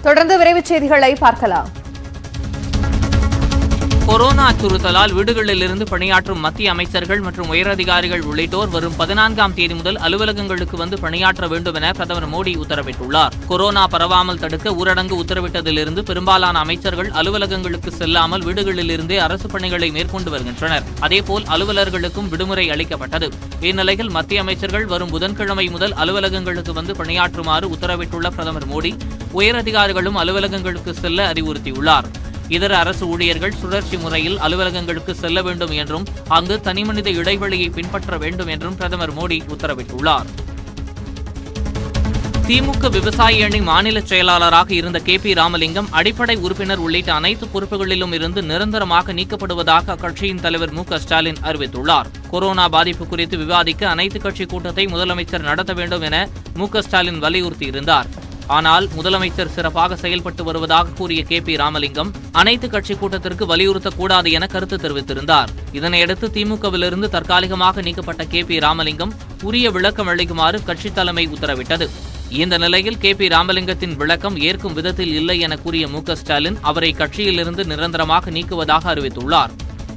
தொடர்ந்து விரைவுச் செய்திகளை பார்க்கலாம் கொரோனா அச்சுறுத்தலால் வீடுகளில் இருந்து பணியாற்றும் மத்திய அமைச்சர்கள் மற்றும் உயரதிகாரிகள் உள்ளிட்டோர் வரும் பதினான்காம் தேதி முதல் அலுவலகங்களுக்கு வந்து பணியாற்ற வேண்டும் என பிரதமர் மோடி உத்தரவிட்டுள்ளார் கொரோனா பரவாமல் தடுக்க ஊரடங்கு உத்தரவிட்டதிலிருந்து பெரும்பாலான அமைச்சர்கள் அலுவலகங்களுக்கு செல்லாமல் வீடுகளில் இருந்தே அரசு பணிகளை மேற்கொண்டு வருகின்றனர் அதேபோல் அலுவலர்களுக்கும் விடுமுறை அளிக்கப்பட்டது இந்நிலையில் மத்திய அமைச்சர்கள் வரும் புதன்கிழமை முதல் அலுவலகங்களுக்கு வந்து பணியாற்றுமாறு உத்தரவிட்டுள்ள பிரதமர் மோடி உயரதிகாரிகளும் அலுவலகங்களுக்கு செல்ல அறிவுறுத்தியுள்ளார் இதர அரசு ஊழியர்கள் சுழற்சி முறையில் அலுவலகங்களுக்கு செல்ல வேண்டும் என்றும் அங்கு தனிமனித இடைவெளியை பின்பற்ற வேண்டும் என்றும் பிரதமர் மோடி உத்தரவிட்டுள்ளார் திமுக விவசாய அணி மாநில செயலாளராக இருந்த கே பி ராமலிங்கம் அடிப்படை உறுப்பினர் உள்ளிட்ட அனைத்து பொறுப்புகளிலும் இருந்து நிரந்தரமாக நீக்கப்படுவதாக அக்கட்சியின் தலைவர் மு க ஸ்டாலின் அறிவித்துள்ளார் கொரோனா பாதிப்பு குறித்து விவாதிக்க அனைத்துக் கட்சி கூட்டத்தை முதலமைச்சர் நடத்த வேண்டும் என மு க ஸ்டாலின் வலியுறுத்தியிருந்தார் ஆனால் முதலமைச்சர் சிறப்பாக செயல்பட்டு வருவதாக கூறிய கே பி ராமலிங்கம் அனைத்து கட்சி கூட்டத்திற்கு வலியுறுத்தக்கூடாது என கருத்து தெரிவித்திருந்தார் இதனையடுத்து திமுகவிலிருந்து தற்காலிகமாக நீக்கப்பட்ட கே பி ராமலிங்கம் உரிய விளக்கம் அளிக்குமாறு கட்சித் தலைமை உத்தரவிட்டது இந்த நிலையில் கே பி ராமலிங்கத்தின் விளக்கம் ஏற்கும் விதத்தில் இல்லை என கூறிய மு க ஸ்டாலின் அவரை கட்சியிலிருந்து நிரந்தரமாக நீக்குவதாக அறிவித்துள்ளார்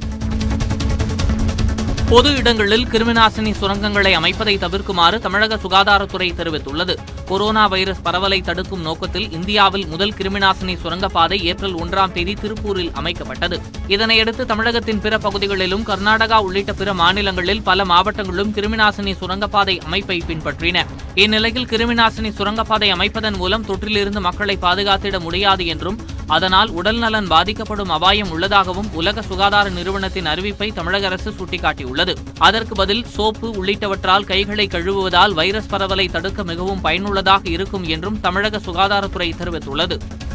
பொது இடங்களில் கிருமிநாசினி சுரங்கங்களை அமைப்பதை தவிர்க்குமாறு தமிழக சுகாதாரத்துறை தெரிவித்துள்ளது கொரோனா வைரஸ் பரவலை தடுக்கும் நோக்கத்தில் இந்தியாவில் முதல் கிருமிநாசினி சுரங்கப்பாதை ஏப்ரல் ஒன்றாம் தேதி திருப்பூரில் அமைக்கப்பட்டது இதனையடுத்து தமிழகத்தின் பிற பகுதிகளிலும் கர்நாடகா உள்ளிட்ட பிற மாநிலங்களில் பல மாவட்டங்களும் கிருமிநாசினி சுரங்கப்பாதை அமைப்பை பின்பற்றின இந்நிலையில் கிருமிநாசினி சுரங்கப்பாதை அமைப்பதன் மூலம் தொற்றிலிருந்து மக்களை பாதுகாத்திட முடியாது என்றும் அதனால் உடல்நலன் பாதிக்கப்படும் அபாயம் உள்ளதாகவும் உலக சுகாதார நிறுவனத்தின் அறிவிப்பை தமிழக அரசு சுட்டிக்காட்டியுள்ளது அதற்கு பதில் சோப்பு உள்ளிட்டவற்றால் கைகளை கழுவுவதால் வைரஸ் பரவலை தடுக்க மிகவும் பயனுள்ளதாக இருக்கும் என்றும் தமிழக சுகாதாரத்துறை தெரிவித்துள்ளது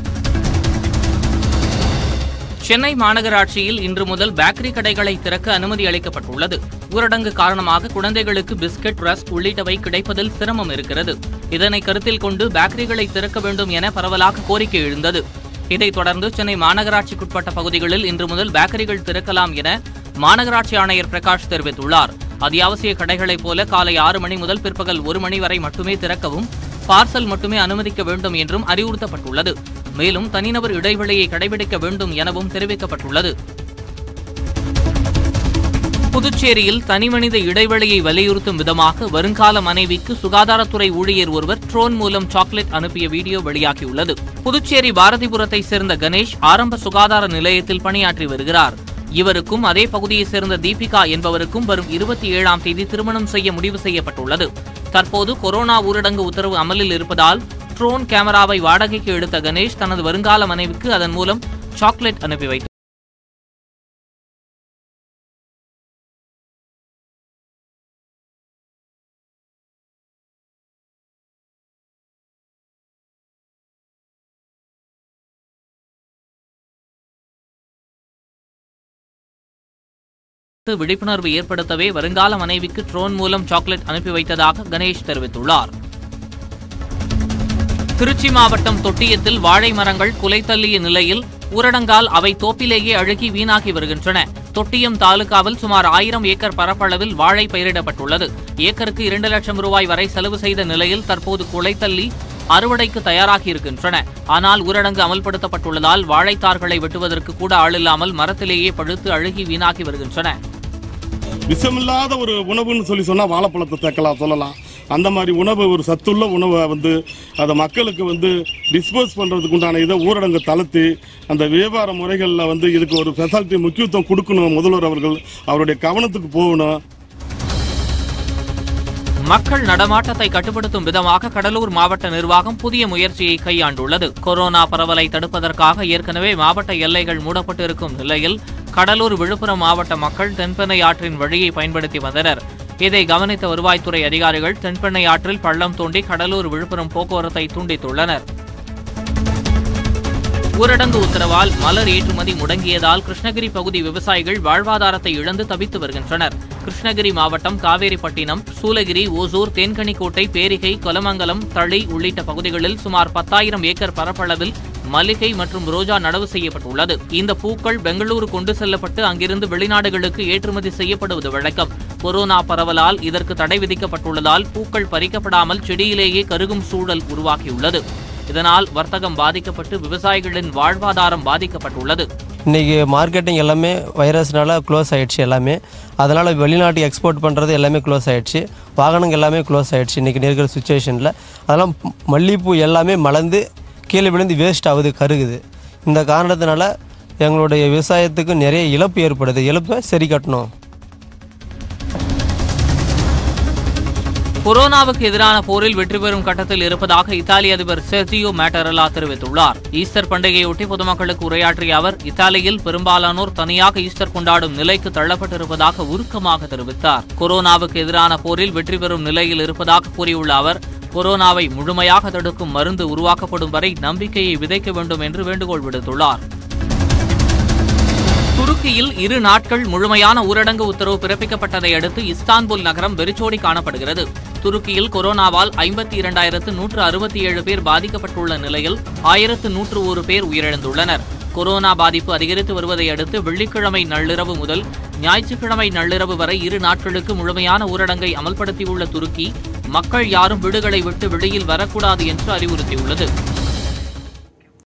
சென்னை மாநகராட்சியில் இன்று முதல் பேக்கரி கடைகளை திறக்க அனுமதி அளிக்கப்பட்டுள்ளது ஊரடங்கு காரணமாக குழந்தைகளுக்கு பிஸ்கட் ரஸ்க் உள்ளிட்டவை கிடைப்பதில் சிரமம் இருக்கிறது இதனை கருத்தில் கொண்டு பேக்கரிகளை திறக்க வேண்டும் என பரவலாக கோரிக்கை எழுந்தது இதைத் தொடர்ந்து சென்னை மாநகராட்சிக்குட்பட்ட பகுதிகளில் இன்று முதல் பேக்கரிகள் திறக்கலாம் என மாநகராட்சி ஆணையர் பிரகாஷ் தெரிவித்துள்ளார் அத்தியாவசிய கடைகளைப் போல காலை ஆறு மணி முதல் பிற்பகல் ஒரு மணி வரை மட்டுமே திறக்கவும் பார்சல் மட்டுமே அனுமதிக்க வேண்டும் என்றும் அறிவுறுத்தப்பட்டுள்ளது மேலும் தனிநபர் இடைவெளியை கடைபிடிக்க வேண்டும் எனவும் தெரிவிக்கப்பட்டுள்ளது புதுச்சேரியில் தனிமனித இடைவெளியை வலியுறுத்தும் விதமாக வருங்கால மனைவிக்கு சுகாதாரத்துறை ஊழியர் ஒருவர் ட்ரோன் மூலம் சாக்லேட் அனுப்பிய வீடியோ வெளியாகியுள்ளது புதுச்சேரி பாரதிபுரத்தை சேர்ந்த கணேஷ் ஆரம்ப சுகாதார நிலையத்தில் பணியாற்றி வருகிறார் இவருக்கும் அதே பகுதியைச் சேர்ந்த தீபிகா என்பவருக்கும் வரும் இருபத்தி ஏழாம் தேதி திருமணம் செய்ய முடிவு செய்யப்பட்டுள்ளது தற்போது கொரோனா ஊரடங்கு உத்தரவு அமலில் இருப்பதால் ட்ரோன் கேமராவை வாடகைக்கு எடுத்த கணேஷ் தனது வருங்கால மனைவிக்கு அதன் மூலம் சாக்லேட் அனுப்பி வைத்தார் குறித்து விழிப்புணர்வு ஏற்படுத்தவே வருங்கால மனைவிக்கு ட்ரோன் மூலம் சாக்லேட் அனுப்பி வைத்ததாக கணேஷ் தெரிவித்துள்ளார் திருச்சி மாவட்டம் தொட்டியத்தில் வாழை மரங்கள் குலை தள்ளிய நிலையில் ஊரடங்கால் அவை தோப்பிலேயே அழுகி வீணாகி வருகின்றன தொட்டியம் தாலுகாவில் சுமார் ஆயிரம் ஏக்கர் பரப்பளவில் வாழை பயிரிடப்பட்டுள்ளது ஏக்கருக்கு இரண்டு லட்சம் ரூபாய் வரை செலவு செய்த நிலையில் தற்போது குலைத்தள்ளி அறுவடைக்கு தயாராகி இருக்கின்றன ஆனால் ஊரடங்கு அமல்படுத்தப்பட்டுள்ளதால் வாழைத்தார்களை வெட்டுவதற்கு கூட ஆளில்லாமல் மரத்திலேயே பழுத்து அழுகி வீணாகி வருகின்றன விஷமில்லாத ஒரு உணவுன்னு சொல்லி சொன்னா வாழைப்பழத்தை தேக்கலாம் சொல்லலாம் அந்த மாதிரி உணவு ஒரு சத்துள்ள உணவை வந்து அதை மக்களுக்கு வந்து டிஸ்போஸ் பண்றதுக்கு உண்டான இதை ஊரடங்கு தளர்த்தி அந்த வியாபார முறைகளில் வந்து இதுக்கு ஒரு ஃபெசாலிட்டி முக்கியத்துவம் கொடுக்கணும் முதல்வர் அவர்கள் அவருடைய கவனத்துக்கு போகணும் மக்கள் நடமாட்டத்தை கட்டுப்படுத்தும் விதமாக கடலூர் மாவட்ட நிர்வாகம் புதிய முயற்சியை கையாண்டுள்ளது கொரோனா பரவலை தடுப்பதற்காக ஏற்கனவே மாவட்ட எல்லைகள் மூடப்பட்டிருக்கும் நிலையில் கடலூர் விழுப்புரம் மாவட்ட மக்கள் தென்பெண்ணை ஆற்றின் வழியை பயன்படுத்தி வந்தனர் இதை கவனித்த வருவாய்த்துறை அதிகாரிகள் தென்பெண்ணை ஆற்றில் பள்ளம் தோண்டி கடலூர் விழுப்புரம் போக்குவரத்தை துண்டித்துள்ளனர் ஊரடங்கு உத்தரவால் மலர் ஏற்றுமதி முடங்கியதால் கிருஷ்ணகிரி பகுதி விவசாயிகள் வாழ்வாதாரத்தை இழந்து தவித்து வருகின்றனர் கிருஷ்ணகிரி மாவட்டம் காவேரிப்பட்டினம் சூலகிரி ஓசூர் தேன்கனிக்கோட்டை பேரிகை கொலமங்கலம் தளி உள்ளிட்ட பகுதிகளில் சுமார் பத்தாயிரம் ஏக்கர் பரப்பளவில் மல்லிகை மற்றும் ரோஜா நடவு செய்யப்பட்டுள்ளது இந்த பூக்கள் பெங்களூரு கொண்டு செல்லப்பட்டு அங்கிருந்து வெளிநாடுகளுக்கு ஏற்றுமதி செய்யப்படுவது வழக்கம் கொரோனா பரவலால் இதற்கு தடை விதிக்கப்பட்டுள்ளதால் பூக்கள் பறிக்கப்படாமல் செடியிலேயே கருகும் சூழல் உருவாகியுள்ளது இதனால் வர்த்தகம் பாதிக்கப்பட்டு விவசாயிகளின் வாழ்வாதாரம் பாதிக்கப்பட்டுள்ளது இன்றைக்கி மார்க்கெட்டிங் எல்லாமே வைரஸ்னால க்ளோஸ் ஆயிடுச்சு எல்லாமே அதனால் வெளிநாட்டுக்கு எக்ஸ்போர்ட் பண்ணுறது எல்லாமே க்ளோஸ் ஆயிடுச்சு வாகனங்கள் எல்லாமே க்ளோஸ் ஆயிடுச்சு இன்றைக்கி இருக்கிற சுச்சுவேஷனில் அதெல்லாம் மல்லிகைப்பூ எல்லாமே மலர்ந்து கீழே விழுந்து வேஸ்ட் ஆகுது கருகுது இந்த காரணத்தினால எங்களுடைய விவசாயத்துக்கு நிறைய இழப்பு ஏற்படுது இழப்பை சரி கட்டணும் கொரோனாவுக்கு எதிரான போரில் வெற்றி பெறும் கட்டத்தில் இருப்பதாக இத்தாலிய அதிபர் செர்ஜியோ மேட்டரலா தெரிவித்துள்ளார் ஈஸ்டர் பண்டிகையொட்டி பொதுமக்களுக்கு உரையாற்றிய அவர் இத்தாலியில் பெரும்பாலானோர் தனியாக ஈஸ்டர் கொண்டாடும் நிலைக்கு தள்ளப்பட்டிருப்பதாக உருக்கமாக தெரிவித்தார் கொரோனாவுக்கு எதிரான போரில் வெற்றி பெறும் நிலையில் இருப்பதாக கூறியுள்ள அவர் கொரோனாவை முழுமையாக தடுக்கும் மருந்து உருவாக்கப்படும் வரை நம்பிக்கையை விதைக்க வேண்டும் என்று வேண்டுகோள் விடுத்துள்ளார் துருக்கியில் இரு நாட்கள் முழுமையான ஊரடங்கு உத்தரவு பிறப்பிக்கப்பட்டதை அடுத்து இஸ்தான்புல் நகரம் வெறிச்சோடி காணப்படுகிறது துருக்கியில் கொரோனாவால் ஐம்பத்தி இரண்டாயிரத்து நூற்று அறுபத்தி ஏழு பேர் பாதிக்கப்பட்டுள்ள நிலையில் ஆயிரத்து நூற்று ஒரு பேர் உயிரிழந்துள்ளனர் கொரோனா பாதிப்பு அதிகரித்து வருவதை அடுத்து வெள்ளிக்கிழமை நள்ளிரவு முதல் ஞாயிற்றுக்கிழமை நள்ளிரவு வரை இரு நாட்களுக்கு முழுமையான ஊரடங்கை அமல்படுத்தியுள்ள துருக்கி மக்கள் யாரும் வீடுகளை விட்டு வெளியில் வரக்கூடாது என்று அறிவுறுத்தியுள்ளது